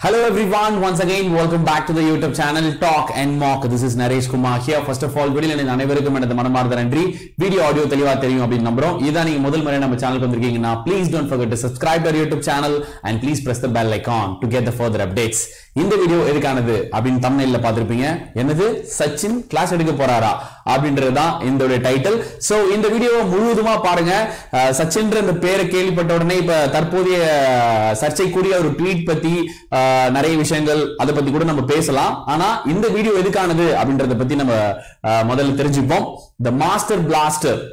Hello everyone, once again welcome back to the YouTube channel Talk and Mock. This is Naresh Kumar here. First of all, video எனக்கு அனைவருக்கும் எனது மனமார்ந்த நன்றி video audio தெளிவா தெரியும் அப்படின்னு நம்புறோம் இதான் நீங்க முதல் முறை நம்ம சேனலுக்கு வந்திருக்கீங்கன்னா please don't forget to subscribe to our YouTube channel and please press the bell icon to get the further updates. இந்த வீடியோ எதுக்கானது அப்படின்னு thumbnailல பார்த்திருப்பீங்க என்னது சச்சின் கிளாஸ் எடுக்க போறாரா அப்படின்றது தான் இந்த டைட்டில் சோ இந்த வீடியோ முழுவதுமா பாருங்க அஹ், சச்சின்ற இந்த பேரை கேள்விப்பட்ட உடனே இப்ப தற்போதைய அஹ், சர்ச்சைக்குரிய ஒரு ட்வீட் பத்தி அஹ், நிறைய விஷயங்கள் அதை பத்தி கூட நம்ம பேசலாம் ஆனா இந்த வீடியோ எதுக்கானது அப்படின்றத பத்தி நம்ம அஹ், முதல்ல தெரிஞ்சுப்போம் த மாஸ்டர் பிளாஸ்டர்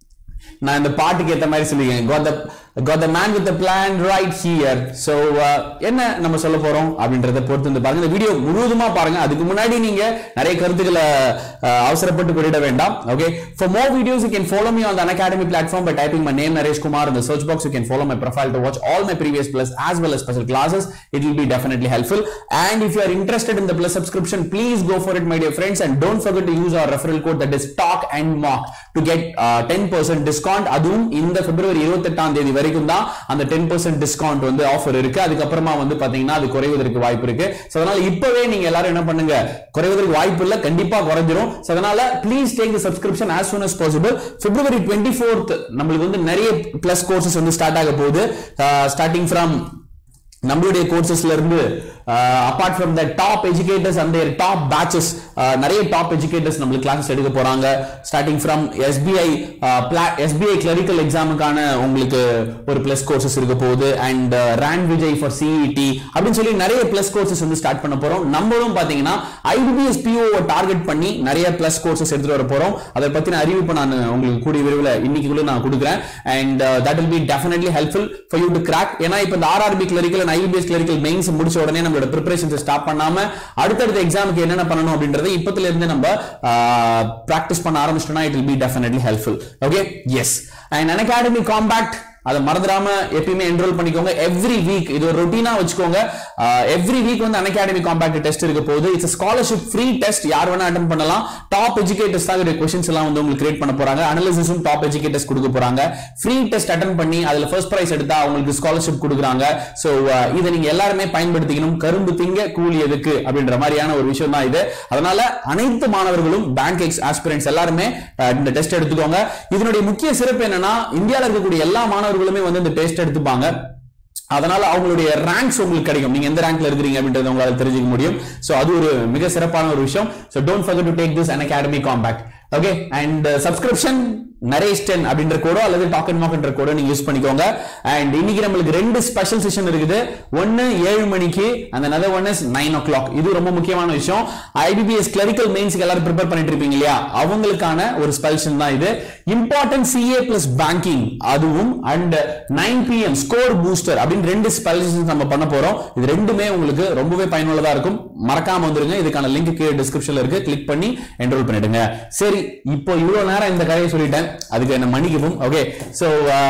நான் இந்த பாட்டுக்கு ஏத்த மாதிரி சொல்லிருக்கேன் got the got the man with the plan right here so uh, என்ன நம்ம சொல்ல போறோம் அப்படின்றத பொறுத்து வந்து பாருங்க இந்த வீடியோ முழுவதுமா பாருங்க அதுக்கு முன்னாடி நீங்க நிறைய கருத்துக்களை uh, அவசரப்பட்டு வெளியிட வேண்டாம் okay for more videos you can follow me on the Unacademy platform by typing my name Naresh Kumar in the search box you can follow my profile to watch all my previous plus as well as special classes it will be definitely helpful and if you are interested in the plus subscription please go for it my dear friends and don't forget to use our referral code that is talk and mock to get uh, 10% discount அதுவும் இந்த பிப்ரவரி 28 தேதி வரைக்கும் தான் அந்த 10% discount வந்து offer இருக்கு அதுக்கப்புறமா வந்து பாத்தீங்கன்னா அது குறைவதற்கு வாய்ப்பு இருக்கு சோ அதனால இப்பவே நீங்க எல்லாரும் என்ன பண்ணுங்க குறைவதற்கு வாய்ப்பு இல்ல கண்டிப்பா குறைஞ்சிரும் சோ அதனால please take the subscription as soon as possible February 24th நம்மளுக்கு வந்து நிறைய பிளஸ் கோர்சஸ் வந்து ஸ்டார்ட் ஆக போகுது ஸ்டார்டிங் ஃப்ரம் நம்மளுடைய கோர்சஸ்ல இருந்து apart from the top educators அந்த டாப் பேச்சஸ் நிறைய டாப் எஜுகேட்டர்ஸ் நம்மளுக்கு கிளாஸஸ் எடுக்க போறாங்க starting from SBI SBI clerical எக்ஸாமுக்கான உங்களுக்கு ஒரு பிளஸ் கோர்சஸ் இருக்க போகுது and rank Vijay for CET அப்படின்னு சொல்லி நிறைய பிளஸ் கோர்சஸ் வந்து ஸ்டார்ட் பண்ண போறோம் நம்மளும் பாத்தீங்கன்னா ஐபிபிஎஸ் பிஓ டார்கெட் பண்ணி நிறைய பிளஸ் கோர்சஸ் எடுத்துட்டு வர போறோம் அதை பத்தின அறிவிப்பு நான் உங்களுக்கு கூடிய விரைவில் இன்னைக்குள்ள நான் கொடுக்குறேன் and that will be definitely helpful for you to crack ஏன்னா இப்போ இந்த RRB clerical and IPS clerical mains முடிச்ச உடனே நம்மளோட ப்ரிப்பரேஷன்ஸ் ஸ்டாப் பண்ணாம அடுத்தடுத்த எக்ஸாமுக்கு என்னென்ன பண்ணணும் அப்படின்றத இப்பத்துல இருந்து நம்ம பிராக்டிஸ் பண்ண ஆரம்பிச்சிட்டோம்னா it will be definitely helpful okay yes and Unacademy compact அதை மறந்துடாம எப்பயுமே என்ரோல் பண்ணிக்கோங்க எவ்ரி வீக் இது ஒரு ரொட்டீனா வச்சுக்கோங்க எவ்ரி வீக் வந்து அன்அகாடமி காம்பாக்ட் டெஸ்ட் இருக்க போகுது இட்ஸ் ஸ்காலர்ஷிப் ஃப்ரீ டெஸ்ட் யார் வேணா அட்டன் பண்ணலாம் டாப் எஜுகேட்டர்ஸ் தான் இதோட கொஸ்டின்ஸ் எல்லாம் வந்து உங்களுக்கு கிரியேட் பண்ண போறாங்க அனாலிசிஸும் டாப் எஜுகேட்டர்ஸ் கொடுக்க போறாங்க ஃப்ரீ டெஸ்ட் அட்டன் பண்ணி அதுல ஃபர்ஸ்ட் பிரைஸ் எடுத்தா அவங்களுக்கு ஸ்காலர்ஷிப் கொடுக்குறாங்க சோ இதை நீங்க எல்லாருமே பயன்படுத்திக்கணும் கரும்பு திங்க கூலி எதுக்கு அப்படின்ற மாதிரியான ஒரு விஷயம் தான் இது அதனால அனைத்து மாணவர்களும் பேங்க் எக்ஸ் ஆஸ்பிரன்ஸ் எல்லாருமே அஹ், இந்த டெஸ்ட் எடுத்துக்கோங்க இதனுடைய முக்கிய சிறப்பு என்னன்னா இந்தியாவில் இருக்கக்கூடிய எல்லா மாணவர்களுமே வந்து இந்த டெஸ்ட் எடுத்துப்பாங்க அதனால அவங்களுடைய ரேங்க்ஸ் உங்களுக்கு கிடைக்கும் நீங்க எந்த ரேங்க்ல இருக்கிறீங்க அப்படின்றத உங்களால தெரிஞ்சுக்க முடியும் சோ அது ஒரு மிக சிறப்பான ஒரு விஷயம் so don't forget to take this an academy compact okay and subscription Naresh ten அப்படின்ற கோடோ அல்லது டாக் அண்ட் மார்க்ன்ற கோடோ நீங்க யூஸ் பண்ணிக்கோங்க அண்ட் இன்னைக்கு நம்மளுக்கு ரெண்டு ஸ்பெஷல் செஷன் இருக்குது ஒன்னு ஏழு மணிக்கு அந்த another one is nine o'clock இது ரொம்ப முக்கியமான விஷயம் ஐபிபிஎஸ் கிளரிக்கல் மெயின்ஸ்க்கு எல்லாரும் ப்ரிப்பேர் பண்ணிட்டு இருப்பீங்க இல்லையா அவங்களுக்கான ஒரு ஸ்பெஷல் தான் இது இம்பார்ட்டன்ட் சிஏ பிளஸ் பேங்கிங் அதுவும் and nine PM score booster அப்படின்னு ரெண்டு ஸ்பெஷல்ஸ் நம்ம பண்ண போறோம் இது ரெண்டுமே உங்களுக்கு ரொம்பவே பயனுள்ளதா இருக்கும் மறக்காம வந்துருங்க இதுக்கான லிங்க் கீழே டிஸ்கிரிப்ஷன்ல இருக்கு கிளிக் பண்ணி என்ரோல் பண்ணிடுங்க சரி இப்போ இவ்வளவு நேரம் இந்த கதையை சொல்லிட்டேன் அதுக்கு என்ன மன்னிக்கவும் ஓகே சோ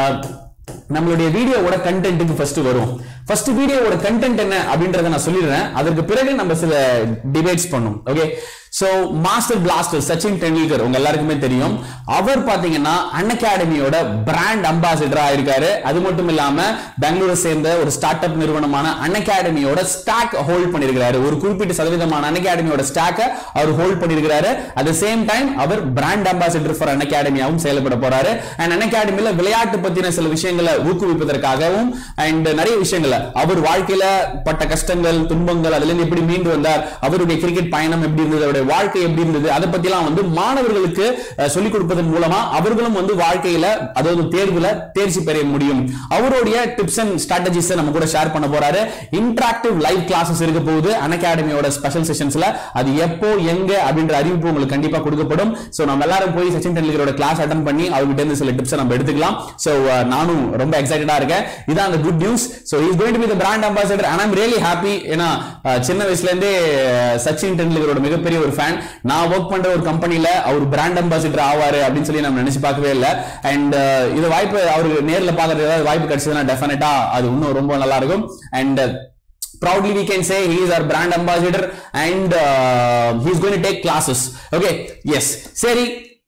நம்மளுடைய வீடியோவோட கண்டென்ட்டுக்கு ஃபர்ஸ்ட் வரும் ஃபர்ஸ்ட் வீடியோவோட கண்டென்ட் என்ன அப்படின்றத நான் சொல்லிடுறேன் அதற்கு பிறகு நம்ம சில டிபேட்ஸ் பண்ணும் okay so master blaster Sachin Tendulkar உங்க எல்லாருக்குமே தெரியும் அவர் பாத்தீங்கன்னா அன் அகாடமியோட பிராண்ட் அம்பாசிடரா இருக்காரு அது மட்டும் இல்லாம பெங்களூரை சேர்ந்த ஒரு ஸ்டார்ட் அப் நிறுவனமான அன் அகாடமியோட ஸ்டாக் ஹோல்ட் பண்ணிருக்கிறாரு ஒரு குறிப்பிட்ட சதவீதமான அன் அகாடமியோட ஸ்டாக்க அவர் ஹோல்ட் பண்ணிருக்கிறாரு அட் சேம் டைம் அவர் பிராண்ட் அம்பாசிடர் ஃபார் அன் அகாடமியாவும் செயல்பட போறாரு அண்ட் அன் அகாடமியில விளையாட்டு பத்தின சில விஷயங்களை ஊக்குவிப்பதற்காகவும் அண்ட் நிறைய விஷயங்களை அவர் வாழ்க்கையில பட்ட கஷ்டங்கள் துன்பங்கள் அதுல இருந்து எப்படி மீண்டு வந்தார் அவருடைய கிரிக்கெட் பயணம் எப்படி இருந்தது அவருடைய வாழ்க்கை எப்படி இருந்தது அதை பத்தி எல்லாம் வந்து மாணவர்களுக்கு அஹ், சொல்லிக் கொடுப்பதன் மூலமா அவர்களும் வந்து வாழ்க்கையில அதாவது தேர்வுல தேர்ச்சி பெற முடியும் அவருடைய டிப்ஸ் அண்ட் ஸ்ட்ராட்டஜிஸ் நம்ம கூட ஷேர் பண்ண போறாரு இன்டராக்டிவ் லைவ் கிளாஸஸ் இருக்க போகுது அகாடமியோட ஸ்பெஷல் செஷன்ஸ்ல அது எப்போ எங்க அப்படின்ற அறிவிப்பு உங்களுக்கு கண்டிப்பா கொடுக்கப்படும் சோ நம்ம எல்லாரும் போய் சச்சின் டெண்டுல்கரோட கிளாஸ் அட்டன் பண்ணி அவர்கிட்ட இருந்து சில டிப்ஸ் நம்ம எடுத்துக்கலாம் சோ நானும் ரொம்ப எக்ஸைட்டடா இருக்கேன் இதான் அந்த good news so is going to be the brand ambassador and I'm really happy ஏன்னா அஹ், சின்ன வயசுல இருந்தே அஹ், சச்சின் டெண்டுல்கரோட மிகப்பெரிய ஒரு ஃபேன் நான் ஒர்க் பண்ற ஒரு கம்பெனில அவர் பிராண்ட் அம்பாசிடர் ஆவாரு அப்படின்னு சொல்லி நம்ம நினைச்சு பார்க்கவே இல்லை அண்ட் இது வாய்ப்பு அவருக்கு நேர்ல பார்க்கறது ஏதாவது வாய்ப்பு கிடைச்சதுன்னா டெஃபினட்டா அது இன்னும் ரொம்ப நல்லா இருக்கும் and proudly we can say he is our brand ambassador and uh, he is going to take classes okay yes சரி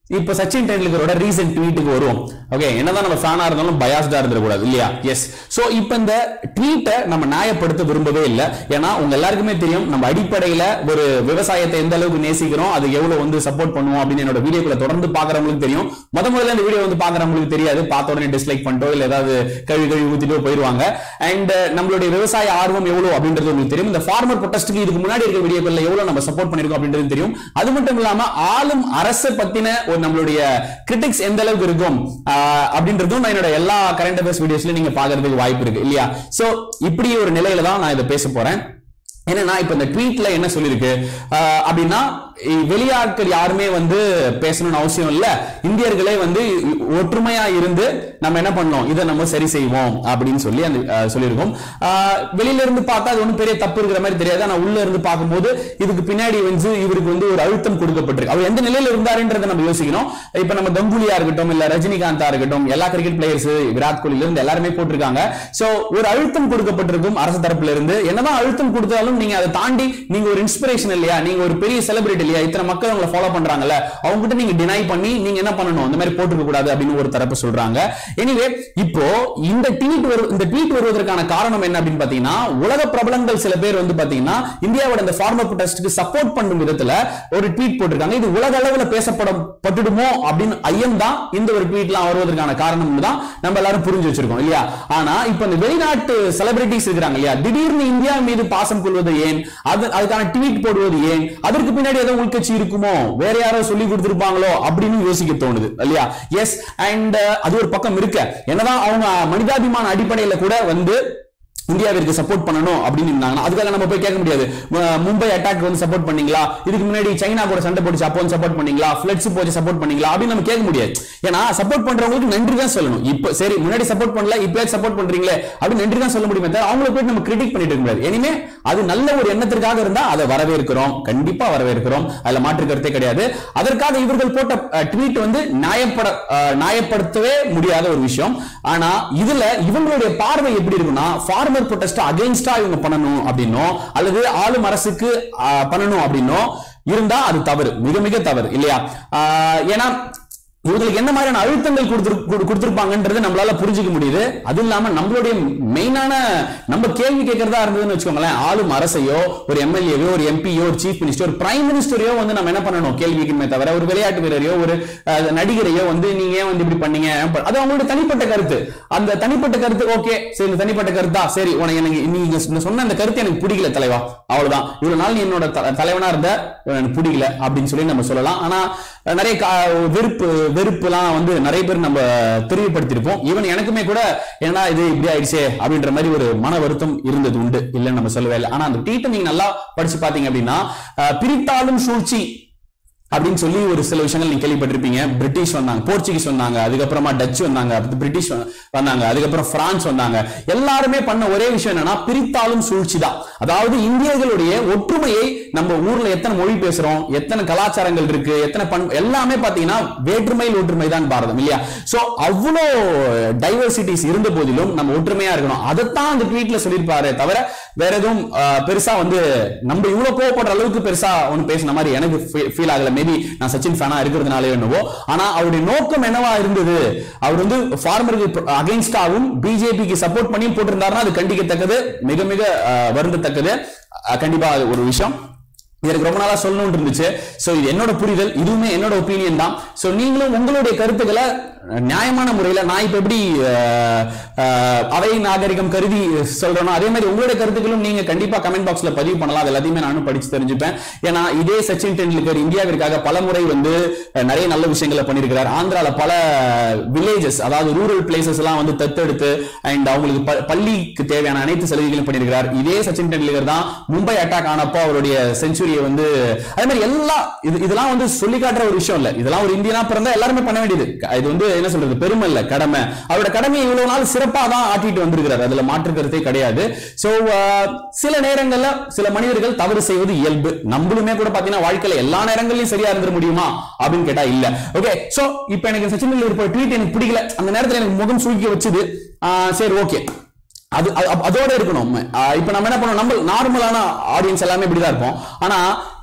இப்ப சச்சின் டெண்டுல்கரோட ரீசெண்ட் ட்வீட்டுக்கு வருவோம் ஓகே என்னதான் நம்ம ஃபேனா இருந்தாலும் பயாஸ்டா இருந்துடக்கூடாது இல்லையா எஸ் சோ இப்போ இந்த ட்வீட்டை நம்ம நியாயப்படுத்த விரும்பவே இல்லை ஏன்னா உங்க எல்லாருக்குமே தெரியும் நம்ம அடிப்படையில ஒரு விவசாயத்தை எந்த அளவுக்கு நேசிக்கிறோம் அது எவ்வளவு வந்து சப்போர்ட் பண்ணுவோம் அப்படின்னு என்னோட வீடியோக்களை தொடர்ந்து பாக்குறவங்களுக்கு தெரியும் முத முதல்ல இந்த வீடியோ வந்து பாக்குறவங்களுக்கு தெரியாது பார்த்த உடனே டிஸ்லைக் பண்ணிட்டோ இல்ல ஏதாவது கழுவி கழுவி ஊத்திட்டோ போயிருவாங்க அண்ட் நம்மளுடைய விவசாய ஆர்வம் எவ்வளவு அப்படின்றது உங்களுக்கு தெரியும் இந்த ஃபார்மர் ப்ரொட்டஸ்ட்டுக்கு இதுக்கு முன்னாடி இருக்க வீடியோக்கள்ல எவ்வளவு நம்ம சப்போர்ட் பண்ணிருக்கோம் அப்படின்றது தெரியும் அது மட்டும் இல்லாம ஆளும் அரசு பத்தின ஒரு நம்மளுடைய கிரிட்டிக்ஸ் எந்த அளவுக்கு இருக்கும் ஆஹ் அப்படின்றதும் நான் என்னோட எல்லா கரண்ட் அஃபேர்ஸ் வீடியோஸ்ல நீங்க பாக்குறதுக்கு வாய்ப்பு இருக்கு இல்லையா சோ இப்படி ஒரு நிலையில தான் நான் இதை பேச போறேன் என்னன்னா இப்ப இந்த ட்வீட்ல என்ன சொல்லிருக்கு ஆஹ் அப்படின்னா இ- வெளியாட்கள் யாருமே வந்து பேசணும்னு அவசியம் இல்ல இந்தியர்களே வந்து ஒற்றுமையா இருந்து நம்ம என்ன பண்ணோம் இதை நம்ம சரி செய்வோம் அப்படின்னு சொல்லி அந்த ஆஹ் சொல்லியிருக்கோம் ஆஹ் வெளியில இருந்து பார்த்தா அது ஒன்றும் பெரிய தப்பு இருக்கிற மாதிரி தெரியாது ஆனா உள்ள இருந்து பார்க்கும்போது இதுக்கு பின்னாடி வந்து இவருக்கு வந்து ஒரு அழுத்தம் கொடுக்கப்பட்டிருக்கு அவர் எந்த நிலையில இருந்தாருன்றதை நம்ம யோசிக்கணும் இப்ப நம்ம கங்குலியா இருக்கட்டும் இல்ல ரஜினிகாந்தா இருக்கட்டும் எல்லா கிரிக்கெட் பிளேயர்ஸ் விராட் கோலில இருந்து எல்லாருமே போட்டிருக்காங்க சோ ஒரு அழுத்தம் கொடுக்கப்பட்டிருக்கும் அரசு தரப்புல இருந்து என்னதான் அழுத்தம் கொடுத்தாலும் நீங்க அதை தாண்டி நீங்க ஒரு இன்ஸ்பிரேஷன் இல்லையா நீங்க ஒரு பெரிய செலிபிரிட்டி இல்லையா இத்தனை மக்கள் உங்களை ஃபாலோ பண்றாங்கல்ல அவங்க கிட்ட நீங்க டினை பண்ணி நீங்க என்ன பண்ணணும் இந்த மாதிரி போட்டுக்க கூடாது அப்படின்னு ஒரு தரப்பு சொல்றாங்க எனிவே இப்போ இந்த ட்வீட் வரு இந்த ட்வீட் வருவதற்கான காரணம் என்ன அப்படின்னு பாத்தீங்கன்னா உலக பிரபலங்கள் சில பேர் வந்து பாத்தீங்கன்னா இந்தியாவோட இந்த ஃபார்மர் ப்ரொடெஸ்ட்க்கு சப்போர்ட் பண்ணும் விதத்துல ஒரு ட்வீட் போட்டிருக்காங்க இது உலக அளவுல பேசப்படும் பட்டுடுமோ அப்படின்னு ஐயம் தான் இந்த ஒரு ட்வீட்லாம் வருவதற்கான காரணம் தான் நம்ம எல்லாரும் புரிஞ்சு வச்சிருக்கோம் இல்லையா ஆனா இப்ப இந்த வெளிநாட்டு செலிபிரிட்டிஸ் இருக்கிறாங்க இல்லையா திடீர்னு இந்தியா மீது பாசம் கொள்வது ஏன் அது அதுக்கான ட்வீட் போடுவது ஏன் அதற்கு பின்னாடி ஏதோ உள்கட்சி இருக்குமோ வேற யாரோ சொல்லி கொடுத்திருப்பாங்களோ அப்படின்னு யோசிக்க தோணுது இல்லையா எஸ் அண்ட் அது ஒரு பக்கம் இருக்க என்னதான் அவங்க மனிதாபிமான அடிப்படையில கூட வந்து இந்தியாவிற்கு சப்போர்ட் பண்ணணும் அப்படின்னு இருந்தாங்கன்னா அதுக்காக நம்ம போய் கேட்க முடியாது மு- மும்பை அட்டாக் வந்து சப்போர்ட் பண்ணீங்களா இதுக்கு முன்னாடி சைனா கூட சண்டை போட்டுச்சு அப்போ சப்போர்ட் பண்ணீங்களா ஃபிளட்ஸ் போச்சு சப்போர்ட் பண்ணீங்களா அப்படின்னு நம்ம கேட்க முடியாது ஏன்னா சப்போர்ட் பண்றவங்களுக்கு நன்றி தான் சொல்லணும் இப்போ சரி முன்னாடி சப்போர்ட் பண்ணல இப்போ சப்போர்ட் பண்றீங்களே அப்படின்னு நன்றி தான் சொல்ல முடியுமே தவிர அவங்கள போயிட்டு நம்ம கிரிட்டிக் பண்ணிட்டு இருக்க முடியாது இனிமே அது நல்ல ஒரு எண்ணத்திற்காக இருந்தா அதை வரவேற்கிறோம் கண்டிப்பா வரவேற்கிறோம் அதுல மாற்று கருத்தே கிடையாது அதற்காக இவர்கள் போட்ட ட்வீட் வந்து நியாயப்பட அஹ், நியாயப்படுத்தவே முடியாத ஒரு விஷயம் ஆனா இதுல இவங்களுடைய பார்வை எப்படி இருக்குன்னா ஃபார்மர் ப்ரொடெஸ்ட் அகைன்ஸ்டா இவங்க பண்ணணும் அப்படின்னோ அல்லது ஆளும் அரசுக்கு அஹ், பண்ணணும் அப்படின்னோ இருந்தா அது தவறு மிக மிக தவறு இல்லையா அஹ், ஏன்னா இவங்களுக்கு என்ன மாதிரியான அழுத்தங்கள் கொடுத்திரு- கொடு- கொடுத்திருப்பாங்கன்றது நம்மளால புரிஞ்சுக்க முடியுது அது இல்லாம நம்மளுடைய மெயினான நம்ம கேள்வி கேட்கறதா இருந்ததுன்னு வச்சுக்கோங்களேன் ஆளும் அரசையோ ஒரு எம்எல்ஏவையோ ஒரு எம்பியோ ஒரு சீஃப் மினிஸ்டர் ஒரு பிரைம் மினிஸ்டரையோ வந்து நம்ம என்ன பண்ணணும் கேள்வி கேட்கணுமே தவிர ஒரு விளையாட்டு வீரரையோ ஒரு அஹ், நடிகரையோ வந்து நீங்க ஏன் வந்து இப்படி பண்ணீங்க அது அவங்களுடைய தனிப்பட்ட கருத்து அந்த தனிப்பட்ட கருத்து ஓகே சரி இந்த தனிப்பட்ட கருத்தா சரி உனக்கு எனக்கு நீங்க சொன்ன- சொன்ன அந்த கருத்து எனக்கு பிடிக்கல தலைவா அவ்வளவுதான் இவ்வளவு நாள் நீ என்னோட த- தலைவனா இருந்த எனக்கு பிடிக்கல அப்படின்னு சொல்லி நம்ம சொல்லலாம் ஆனா அஹ், நிறைய கா- வெறுப்பு வெறுப்புலாம் வந்து நிறைய பேர் நம்ம தெரியப்படுத்திருப்போம் ஈவன் எனக்குமே கூட ஏன்னா இது இப்படி ஆயிடுச்சே அப்படின்ற மாதிரி ஒரு மன வருத்தம் இருந்தது உண்டு இல்லைன்னு நம்ம சொல்லவே இல்லை ஆனா அந்த டீட்டை நீங்க நல்லா படிச்சு பாத்தீங்க அப்படின்னா அஹ், பிரித்தாளும் சூழ்ச்சி அப்படின்னு சொல்லி ஒரு சில விஷயங்கள் நீங்க கேள்விப்பட்டிருப்பீங்க பிரிட்டிஷ் வந்தாங்க போர்ச்சுகீஸ் வந்தாங்க அதுக்கப்புறமா டச் வந்தாங்க அடுத்து பிரிட்டிஷ் வ- வந்தாங்க அதுக்கப்புறம் பிரான்ஸ் வந்தாங்க எல்லாருமே பண்ண ஒரே விஷயம் என்னன்னா பிரித்தாளும் சூழ்ச்சி தான் அதாவது இந்தியர்களுடைய ஒற்றுமையை நம்ம ஊர்ல எத்தனை மொழி பேசுறோம் எத்தனை கலாச்சாரங்கள் இருக்கு எத்தனை பண் எல்லாமே பாத்தீங்கன்னா வேற்றுமையில் ஒற்றுமை தான் பாரதம் இல்லையா சோ அவ்வளோ டைவர்சிட்டிஸ் இருந்த போதிலும் நம்ம ஒற்றுமையா இருக்கணும் அதைத்தான் அந்த ட்வீட்ல சொல்லியிருப்பாரு தவிர வேற எதுவும் அஹ், பெருசா வந்து நம்ம இவ்வளவு கோவப்படுற அளவுக்கு பெருசா ஒண்ணு பேசின மாதிரி எனக்கு ஃபீல் ஆகல மேபி நான் சச்சின் ஃபேனா இருக்கிறதுனால என்னவோ ஆனா அவருடைய நோக்கம் என்னவா இருந்தது அவர் வந்து ஃபார்மருக்கு அகைன்ஸ்டாவும் பிஜேபிக்கு சப்போர்ட் பண்ணியும் போட்டிருந்தாருன்னா அது கண்டிக்கத்தக்கது மிக மிக அஹ், வருந்தத்தக்கது அஹ், கண்டிப்பா அது ஒரு விஷயம் எனக்கு ரொம்ப நாளா சொல்லணும்னு இருந்துச்சு சோ இது என்னோட புரிதல் இதுவுமே என்னோட ஒப்பீனியன் தான் சோ நீங்களும் உங்களுடைய கருத்துக்களை அஹ், நியாயமான முறையில நான் இப்ப எப்படி அஹ், அஹ், அவை நாகரிகம் கருதி சொல்றேனோ அதே மாதிரி உங்களுடைய கருத்துக்களும் நீங்க கண்டிப்பா கமெண்ட் பாக்ஸ்ல பதிவு பண்ணலாம் அது எல்லாத்தையுமே நானும் படிச்சு தெரிஞ்சுப்பேன் ஏன்னா இதே சச்சின் டெண்டுல்கர் இந்தியாவிற்காக பல முறை வந்து அஹ், நிறைய நல்ல விஷயங்களை பண்ணியிருக்கிறார் ஆந்திரால பல வில்லேஜஸ் அதாவது ரூரல் பிளேசஸ் எல்லாம் வந்து தத்தெடுத்து அண்ட் அவங்களுக்கு ப- பள்ளிக்கு தேவையான அனைத்து சலுகைகளும் பண்ணியிருக்கிறார் இதே சச்சின் டெண்டுல்கர் தான் மும்பை அட்டாக் ஆனப்போ அவருடைய செஞ்சுரியை வந்து அதே மாதிரி எல்லா இது இதெல்லாம் வந்து சொல்லி காட்டுற ஒரு விஷயம் இல்ல இதெல்லாம் ஒரு இந்தியனா பிறந்தா எல்லாருமே பண்ண வேண்டியது க- இது வந்து என்ன சொல்றது பெருமை இல்ல கடமை அவரோட கடமையை இவ்வளவு நாள் சிறப்பா தான் ஆட்டிட்டு வந்திருக்கிறார் அதுல மாற்று கருத்தே கிடையாது சோ சில நேரங்கள்ல சில மனிதர்கள் தவறு செய்வது இயல்பு நம்மளுமே கூட பாத்தீங்கன்னா வாழ்க்கையில எல்லா நேரங்களையும் சரியா இருந்துட முடியுமா அப்படின்னு கேட்டா இல்ல ஓகே சோ இப்போ எனக்கு சச்சின் டெண்டுல்கர் ட்வீட் எனக்கு பிடிக்கல அந்த நேரத்துல எனக்கு முகம் சுருக்கி வச்சுது ஆஹ் சரி ஓகே அது அது- அதோட இருக்கணும் ஆஹ் இப்ப நம்ம என்ன பண்ணோம் நம்ம நார்மலான ஆடியன்ஸ் எல்லாமே இப்படிதான் இருப்போம் ஆனா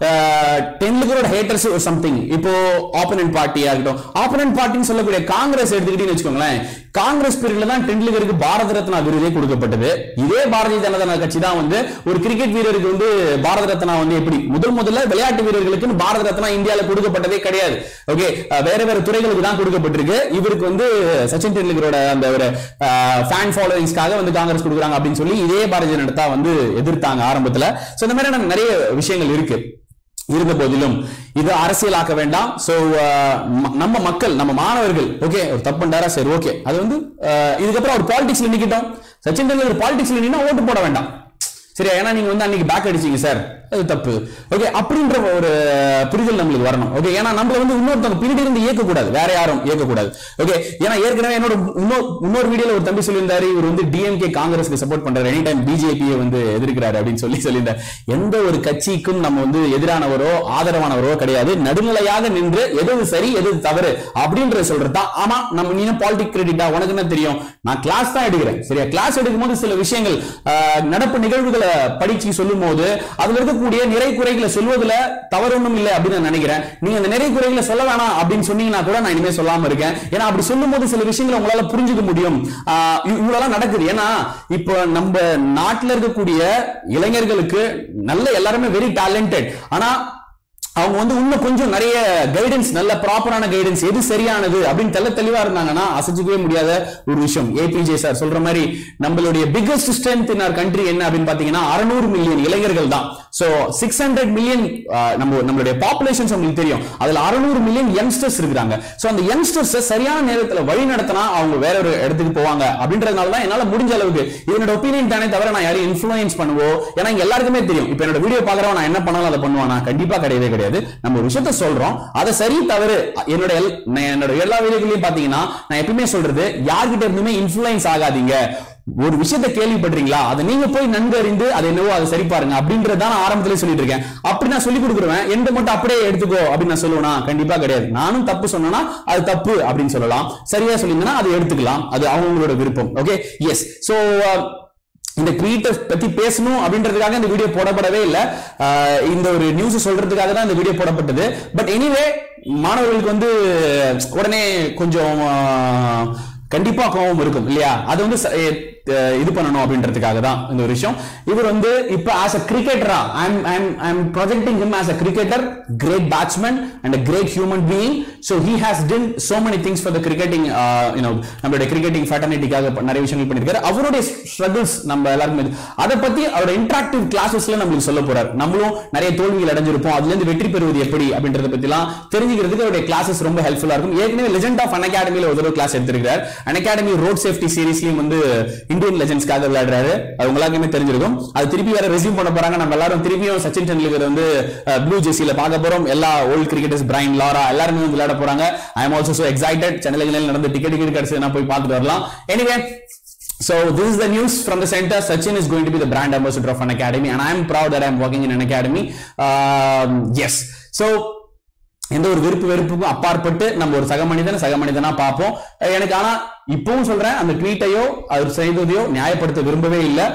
டெண்டுல்கரோட ஹேட்டர்ஸ் ஒரு சம்திங் இப்போ ஆப்போனன்ட் பார்ட்டியா இருக்கட்டும் ஆப்போனன்ட் பார்ட்டின்னு சொல்லக்கூடிய காங்கிரஸ் எடுத்துக்கிட்டீங்கன்னு வச்சுக்கோங்களேன் காங்கிரஸ் பீரியட்ல தான் டெண்டுல்கருக்கு பாரத ரத்னா விருதே கொடுக்கப்பட்டது இதே பாரதிய ஜனதா கட்சி தான் வந்து ஒரு கிரிக்கெட் வீரருக்கு வந்து பாரத ரத்னா வந்து எப்படி முதல் முதல்ல விளையாட்டு வீரர்களுக்கு பாரத ரத்னா இந்தியால கொடுக்கப்பட்டதே கிடையாது ஓகே வேற வேற துறைகளுக்கு தான் கொடுக்கப்பட்டிருக்கு இவருக்கு வந்து சச்சின் டெண்டுல்கரோட அந்த ஒரு ஃபேன் ஃபாலோவிங்ஸ்க்காக வந்து காங்கிரஸ் கொடுக்குறாங்க அப்படின்னு சொல்லி இதே பாரதிய ஜனதா வந்து எதிர்த்தாங்க ஆரம்பத்துல சோ இந்த மாதிரியான நிறைய விஷயங்கள் இருக்கு இருந்த போதிலும் இது அரசியலாக்க வேண்டாம் சோ நம்ம மக்கள் நம்ம மாணவர்கள் ஓகே ஒரு தப்பு பண்றாரா சரி ஓகே அது வந்து அஹ், இதுக்கப்புறம் ஒரு பாலிடிக்ஸ்ல நிக்கட்டும் சச்சின் டெண்டுல்கர் பாலிடிக்ஸ்ல நின்னா ஓட்டு போட வேண்டாம் சரியா ஏன்னா நீங்க வந்து அன்னைக்கு பேக் அடிச்சீங்க சார் அது தப்பு ஓகே அப்படின்ற ஒரு புரிதல் நம்மளுக்கு வரணும் ஓகே ஏன்னா நம்மள வந்து இன்னொருத்தவங்க பின்னாடி இருந்து இயக்கக்கூடாது வேற யாரும் இயக்கக்கூடாது ஓகே ஏன்னா ஏற்கனவே என்னோட இன்னொரு இன்னொரு வீடியோல ஒரு தம்பி சொல்லியிருந்தாரு இவர் வந்து டிஎம்கே காங்கிரஸ்க்கு சப்போர்ட் பண்றாரு எனி டைம் பிஜேபியை வந்து எதிர்க்கிறாரு அப்படின்னு சொல்லி சொல்லியிருந்தார் எந்த ஒரு கட்சிக்கும் நம்ம வந்து எதிரானவரோ ஆதரவானவரோ கிடையாது நடுநிலையாக நின்று எது சரி எது தவறு அப்படின்றத சொல்றது தான் ஆமா நம்ம நீ பாலிட்டிக் கிரெடிட்டா உனக்கு என்ன தெரியும் நான் கிளாஸ் தான் எடுக்கிறேன் சரியா கிளாஸ் எடுக்கும்போது சில விஷயங்கள் ஆஹ், நடப்பு நிகழ்வுகளை படிச்சு சொல்லும் போது அதுல இருக்கக்கூடிய நிறை குறைகளை சொல்வதுல தவறு ஒண்ணும் இல்லை அப்படின்னு நான் நினைக்கிறேன் நீங்க அந்த நிறை குறைகளை சொல்ல வேணாம் அப்படின்னு சொன்னீங்கன்னா கூட நான் இனிமே சொல்லாம இருக்கேன் ஏன்னா அப்படி சொல்லும் போது சில விஷயங்களை உங்களால புரிஞ்சுக்க முடியும் ஆஹ், இவ்- இவ்வளவுலாம் நடக்குது ஏன்னா இப்போ நம்ம நாட்டுல இருக்கக்கூடிய இளைஞர்களுக்கு நல்ல எல்லாருமே வெரி டேலண்டட் ஆனா அவங்க வந்து இன்னும் கொஞ்சம் நிறைய கைடன்ஸ் நல்ல ப்ராப்பரான கைடன்ஸ் எது சரியானது அப்படின்னு தெள்ள தெளிவா இருந்தாங்கன்னா அசைச்சிக்கவே முடியாத ஒரு விஷயம் ஏபிஜே சார் சொல்ற மாதிரி நம்மளுடைய biggest strength in our country என்ன அப்படின்னு பாத்தீங்கன்னா அறுநூறு மில்லியன் இளைஞர்கள் தான் சோ சிக்ஸ் ஹண்ட்ரட் மில்லியன் நம்ம நம்மளுடைய பாப்புலேஷன்ஸ் உங்களுக்கு தெரியும் அதுல அறுநூறு மில்லியன் யங்ஸ்டர்ஸ் இருக்காங்க சோ அந்த யங்ஸ்டர்ஸ் சரியான நேரத்துல வழி நடத்தினா அவங்க வேற ஒரு இடத்துக்கு போவாங்க அப்படின்றதுனால தான் என்னால முடிஞ்ச அளவுக்கு இது என்னோட ஒப்பீனியன் தானே தவிர நான் யாரையும் இன்ஃபுளுயன்ஸ் பண்ணுவோம் ஏன்னா இங்க எல்லாருக்குமே தெரியும் இப்போ என்னோட வீடியோ பாக்குறவன் நான் என்ன பண்ணாலும் அதை பண்ணுவானா கண்டிப்பா கிடையவே கிடையாது நம்ம ஒரு விஷயத்த சொல்றோம் அதை சரி தவறு என்னோட எல்- நான் என்னோட எல்லா வீடியோக்களையும் பாத்தீங்கன்னா நான் எப்பயுமே சொல்றது யார்கிட்ட இருந்துமே இன்ஃபுளுயன்ஸ் ஆகாதீங்க ஒரு விஷயத்தை கேள்விப்படுறீங்களா அதை நீங்க போய் நன்கு அறிந்து அதை என்னவோ அதை சரி பாருங்க அப்படின்றத நான் ஆரம்பத்திலே சொல்லிட்டு இருக்கேன் அப்படி நான் சொல்லி கொடுக்குறேன் எந்த மட்டும் அப்படியே எடுத்துக்கோ அப்படின்னு நான் சொல்லுவேனா கண்டிப்பா கிடையாது நானும் தப்பு சொன்னேன்னா அது தப்பு அப்படின்னு சொல்லலாம் சரியா சொல்லியிருந்தேன்னா அதை எடுத்துக்கலாம் அது அவங்களோட விருப்பம் ஓகே எஸ் சோ இந்த ட்வீட்டை பத்தி பேசணும் அப்படின்றதுக்காக இந்த வீடியோ போடப்படவே இல்லை ஆஹ் இந்த ஒரு நியூஸ் சொல்றதுக்காக தான் இந்த வீடியோ போடப்பட்டது பட் எனிவே மாணவர்களுக்கு வந்து உடனே கொஞ்சம் ஆஹ், கண்டிப்பா கோபம் இருக்கும் இல்லையா அது வந்து ச- எ- அஹ் இது பண்ணணும் அப்படின்றதுக்காக தான் இந்த ஒரு விஷயம் இவர் வந்து இப்ப ஆஸ் அ கிரிக்கெட்டரா I'm I'm I'm projecting him as a cricketer great batsman and great human being so he has done so many things for the cricketing you know நம்மளுடைய கிரிக்கெட்டிங் ஃபேட்டர்னிட்டிக்காக நிறைய விஷயங்கள் பண்ணியிருக்காரு அவருடைய ஸ்ட்ரகிள்ஸ் நம்ம எல்லாருக்குமே இது- அதை பத்தி அவரோட இன்டராக்டிவ் கிளாஸஸ்ல நம்மளுக்கு சொல்ல போறாரு நம்மளும் நிறைய தோல்விகள் அடைஞ்சிருப்போம் அதுல இருந்து வெற்றி பெறுவது எப்படி அப்படின்றத பத்திலாம் தெரிஞ்சுக்கிறதுக்கு அவருடைய கிளாஸஸ் ரொம்ப ஹெல்ப்ஃபுல்லா இருக்கும் ஏற்கனவே லெஜெண்ட் ஆஃப் அன் அகாடமியில ஒரு தடவை கிளாஸ் எடுத்திருக்காரு அன் அகாடமி ரோட் சேஃப்டி சீரிஸ்லயும் வந்து இந்தியன் லெஜெண்ட்ஸ்க்காக விளையாடுறாரு அது உங்களுக்குமே தெரிஞ்சிருக்கும் அது திருப்பி வேற ரெசியூம் பண்ண போறாங்க நம்ம எல்லாரும் திருப்பியும் சச்சின் டெண்டுல்கர் வந்து ப்ளூ ஜெர்சியில பார்க்க போறோம் எல்லா ஓல்ட் கிரிக்கெட்டர்ஸ் பிரைன் லாரா எல்லாருமே வந்து விளையாட போறாங்க I am also so excited சென்னையில் நடந்த டிக்கெட் டிக்கெட் கிடைச்சதுன்னா போய் பார்த்துட்டு வரலாம் anyway So this is the news from the center. Sachin is going to be the brand ambassador of an academy, and I am proud that I am working in an academy. Um, yes. So எந்த ஒரு விருப்பு வெறுப்புக்கும் அப்பாற்பட்டு நம்ம ஒரு சக மனிதனை சக மனிதனா பார்ப்போம் அஹ் எனக்கு ஆனா இப்பவும் சொல்றேன் அந்த ட்வீட்டையோ அவர் செய்ததையோ நியாயப்படுத்த விரும்பவே இல்லை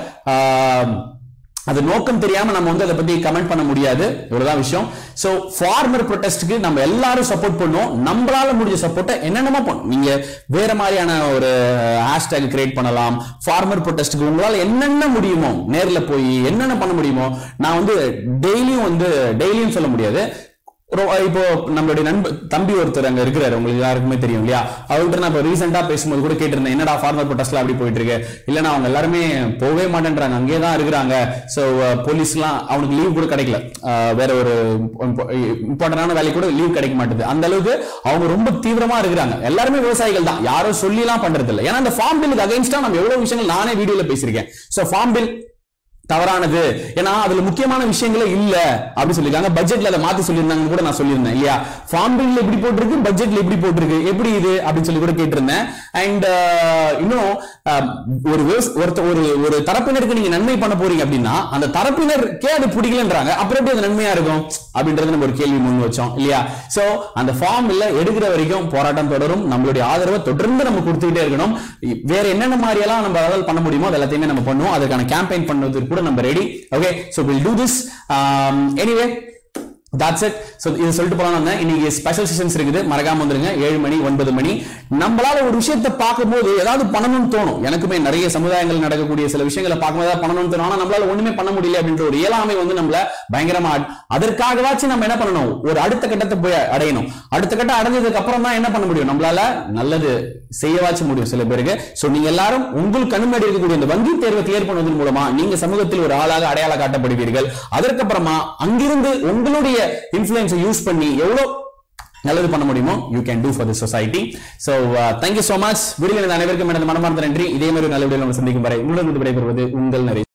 அது நோக்கம் தெரியாம நம்ம வந்து அதை பத்தி கமெண்ட் பண்ண முடியாது இவ்வளவுதான் விஷயம் சோ ஃபார்மர் ப்ரொடெஸ்ட்க்கு நம்ம எல்லாரும் சப்போர்ட் பண்ணுவோம் நம்மளால முடிஞ்ச சப்போர்ட்டை என்னென்னமோ பண்ணும் நீங்க வேற மாதிரியான ஒரு ஹேஷ்டேக் கிரியேட் பண்ணலாம் ஃபார்மர் ப்ரொடெஸ்ட்க்கு உங்களால என்னென்ன முடியுமோ நேர்ல போய் என்னென்ன பண்ண முடியுமோ நான் வந்து டெய்லியும் வந்து டெய்லியும் சொல்ல முடியாது ரொ- இப்போ நம்மளுடைய நண்பர் தம்பி ஒருத்தர் அங்க இருக்கிறாரு உங்களுக்கு யாருக்குமே தெரியும் இல்லையா அவர்கிட்ட நான் இப்போ ரீசெண்டா பேசும்போது கூட கேட்டிருந்தேன் என்னடா ஃபார்மர் ப்ரொட்டஸ்ட்ல அப்படி போயிட்டு இருக்கு இல்லைன்னா அவங்க எல்லாருமே போகவே மாட்டேன்றாங்க அங்கேயே தான் இருக்கிறாங்க ஸோ போலீஸ்லாம் அவனுக்கு லீவ் கூட கிடைக்கல அஹ், வேற ஒரு இம்பார்ட்டன்டான வேலைக்கு கூட லீவ் கிடைக்க மாட்டேது அந்த அளவுக்கு அவங்க ரொம்ப தீவிரமா இருக்கிறாங்க எல்லாருமே விவசாயிகள் தான் யாரும் சொல்லிலாம் பண்றது இல்லை ஏன்னா அந்த ஃபார்ம் பில்லுக்கு அகைன்ஸ்டா நம்ம எவ்வளவு விஷயங்கள் நானே வீடியோல பேசியிருக்கேன் ஸோ ஃபார்ம் பில் தவறானது ஏன்னா அதுல முக்கியமான விஷயங்களே இல்ல அப்படின்னு சொல்லிருக்காங்க பட்ஜெட்ல அதை மாத்தி சொல்லியிருந்தாங்கன்னு கூட நான் சொல்லியிருந்தேன் இல்லையா ஃபார்ம் பில்ல இப்படி போட்டிருக்கு பட்ஜெட்ல இப்படி போட்டிருக்கு எப்படி இது அப்படின்னு சொல்லி கூட கேட்டிருந்தேன் அண்ட் இன்னும் அஹ், ஒரு விவச- ஒருத்த ஒரு ஒரு தரப்பினருக்கு நீங்க நன்மை பண்ண போறீங்க அப்படின்னா அந்த தரப்பினருக்கே அது பிடிக்கலன்றாங்க அப்புறம் எப்படி அது நன்மையா இருக்கும் அப்படின்றது நம்ம ஒரு கேள்வி முன் வச்சோம் இல்லையா சோ அந்த ஃபார்ம் இல்ல எடுக்கிற வரைக்கும் போராட்டம் தொடரும் நம்மளுடைய ஆதரவை தொடர்ந்து நம்ம கொடுத்துக்கிட்டே இருக்கணும் வேற என்னென்ன மாதிரி எல்லாம் நம்ம அதாவது பண்ண முடியுமோ அது எல்லாத்தையுமே நம்ம பண்ணுவோம் அதுக்கான கேம்பெயின் பண்ணுவதற்கு கூட நம்ம ready okay so will do this anyway That's it. So இது சொல்லிட்டு போலாம் வந்தேன் இன்னைக்கு ஸ்பெஷல் செஷன்ஸ் இருக்குது மறக்காம வந்துருங்க ஏழு மணி ஒன்பது மணி நம்மளால ஒரு விஷயத்தை பார்க்கும்போது ஏதாவது பண்ணணும்னு தோணும் எனக்குமே நிறைய சமுதாயங்கள் நடக்கக்கூடிய சில விஷயங்களை பார்க்கும்போது ஏதாவது பண்ணணும்னு தோணும் ஆனா நம்மளால ஒண்ணுமே பண்ண முடியல அப்படின்ற ஒரு இயலாமை வந்து நம்மள பயங்கரமா அட்- அதற்காகவாச்சும் நம்ம என்ன பண்ணணும் ஒரு அடுத்த கட்டத்தை போய் அடையணும் அடுத்த கட்டம் அடைஞ்சதுக்கு அப்புறம் தான் என்ன பண்ண முடியும் நம்மளால நல்லது செய்யவாச்சும் முடியும் சில பேருக்கு சோ நீங்க எல்லாரும் உங்களுக்கு கண்முன்னாடி இருக்கக்கூடிய இந்த வங்கி தேர்வை கிளியர் பண்ணுவதன் மூலமா நீங்க சமூகத்தில் ஒரு ஆளாக அடையாள காட்டப்படுவீர்கள் அதற்கப்புறமா அங்கிருந்து உங்களுடைய இன்ஃபுளுன்ஸை யூஸ் பண்ணி எவ்வளவு நல்லது பண்ண முடியுமோ you can do for the society so thank you so much video அனைவருக்கும் எனது மனமார்ந்த நன்றி இதே மாதிரி ஒரு நல்ல வீடியோ நம்ம சந்திக்கும் வரை உங்களிடம் விடைபெறுவது உங்கள் நரேஷ்